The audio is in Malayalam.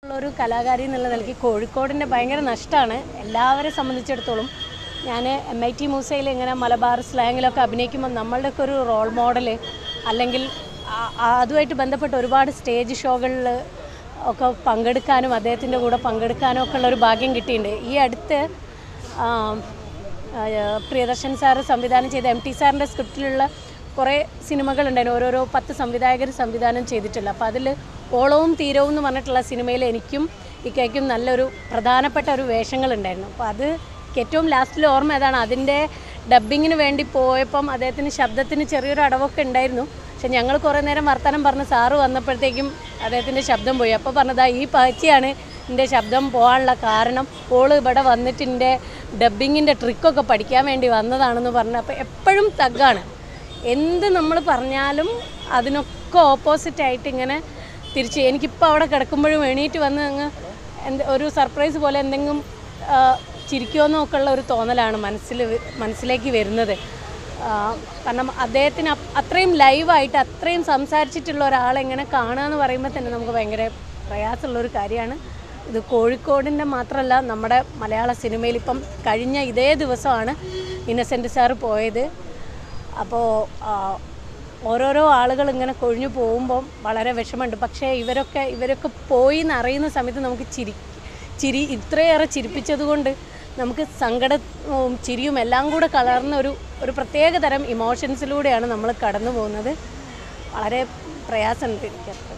ഒരു കലാകാരി എന്നുള്ള നിലയ്ക്ക് കോഴിക്കോടിൻ്റെ ഭയങ്കര നഷ്ടമാണ് എല്ലാവരെ സംബന്ധിച്ചിടത്തോളം ഞാൻ എം ഐ ടി മൂസയിൽ ഇങ്ങനെ മലബാർ സ്ലാങ്ങിലൊക്കെ അഭിനയിക്കുമ്പോൾ നമ്മളുടെയൊക്കെ ഒരു റോൾ മോഡൽ അല്ലെങ്കിൽ ആ- ആ- അതുമായിട്ട് ബന്ധപ്പെട്ട് ഒരുപാട് സ്റ്റേജ് ഷോകളിൽ ഒക്കെ പങ്കെടുക്കാനും അദ്ദേഹത്തിൻ്റെ കൂടെ പങ്കെടുക്കാനും ഒക്കെ ഉള്ള ഒരു ഭാഗ്യം കിട്ടിയിട്ടുണ്ട് ഈ അടുത്ത് ആ, ആ, പ്രിയദർശൻ സാറ് സംവിധാനം ചെയ്ത എം ടി സാറിൻ്റെ സ്ക്രിപ്റ്റിലുള്ള കുറേ സിനിമകളുണ്ടായിരുന്നു ഓരോരോ പത്ത് സംവിധായകർ സംവിധാനം ചെയ്തിട്ടില്ല അപ്പോൾ അതിൽ ഓളവും തീരവും എന്ന് പറഞ്ഞിട്ടുള്ള സിനിമയിൽ എനിക്കും ഇക്കയ്ക്കും നല്ലൊരു പ്രധാനപ്പെട്ട ഒരു വേഷങ്ങളുണ്ടായിരുന്നു അപ്പോൾ അത് എനിക്ക് ഏറ്റവും ലാസ്റ്റിൽ ഓർമ്മ ഏതാണ് അതിൻ്റെ ഡബ്ബിങ്ങിന് വേണ്ടി പോയപ്പം അദ്ദേഹത്തിന് ശബ്ദത്തിന് ചെറിയൊരു അടവൊക്കെ ഉണ്ടായിരുന്നു പക്ഷെ ഞങ്ങൾ കുറേ നേരം വർത്തമാനം പറഞ്ഞ് സാറ് വന്നപ്പോഴത്തേക്കും അദ്ദേഹത്തിൻ്റെ ശബ്ദം പോയി അപ്പോൾ പറഞ്ഞതാ ഈ പാച്ചിയാണ് എൻ്റെ ശബ്ദം പോകാനുള്ള കാരണം ഓള് ഇവിടെ വന്നിട്ട് എൻ്റെ ഡബ്ബിങ്ങിൻ്റെ ട്രിക്കൊക്കെ പഠിക്കാൻ വേണ്ടി വന്നതാണെന്ന് പറഞ്ഞു അപ്പോൾ എപ്പോഴും തഗ്ഗാണ് എന്ത് നമ്മൾ പറഞ്ഞാലും അതിനൊക്കെ ഓപ്പോസിറ്റായിട്ട് ഇങ്ങനെ തിരിച്ച് എനിക്കിപ്പോൾ അവിടെ കിടക്കുമ്പോഴും എണീറ്റ് വന്ന് അങ്ങ് എന്ത് ഒരു സർപ്രൈസ് പോലെ എന്തെങ്കിലും ആ, ചിരിക്കുമെന്നൊക്കെ ഉള്ള ഒരു തോന്നലാണ് മനസ്സിൽ വ- മനസ്സിലേക്ക് വരുന്നത് ആ, കാരണം അദ്ദേഹത്തിന് അപ്- അത്രയും ലൈവായിട്ട് അത്രയും സംസാരിച്ചിട്ടുള്ള ഒരാളെ ഇങ്ങനെ കാണുക എന്ന് പറയുമ്പോൾ തന്നെ നമുക്ക് ഭയങ്കര പ്രയാസമുള്ളൊരു കാര്യമാണ് ഇത് കോഴിക്കോടിൻ്റെ മാത്രമല്ല നമ്മുടെ മലയാള സിനിമയിൽ ഇപ്പം കഴിഞ്ഞ ഇതേ ദിവസമാണ് ഇന്നസെൻറ്റ് സാറ് പോയത് അപ്പോൾ ഓരോരോ ആളുകൾ ഇങ്ങനെ കൊഴിഞ്ഞു പോകുമ്പം വളരെ വിഷമമുണ്ട് പക്ഷേ ഇവരൊക്കെ ഇവരൊക്കെ പോയി എന്നറിയുന്ന സമയത്ത് നമുക്ക് ചിരി ചിരി ഇത്രയേറെ ചിരിപ്പിച്ചത് കൊണ്ട് നമുക്ക് സങ്കടവും ചിരിയും എല്ലാം കൂടെ കലർന്ന ഒരു ഒരു പ്രത്യേക തരം ഇമോഷൻസിലൂടെയാണ് നമ്മൾ കടന്നു പോകുന്നത് വളരെ പ്രയാസമുണ്ട് എനിക്ക്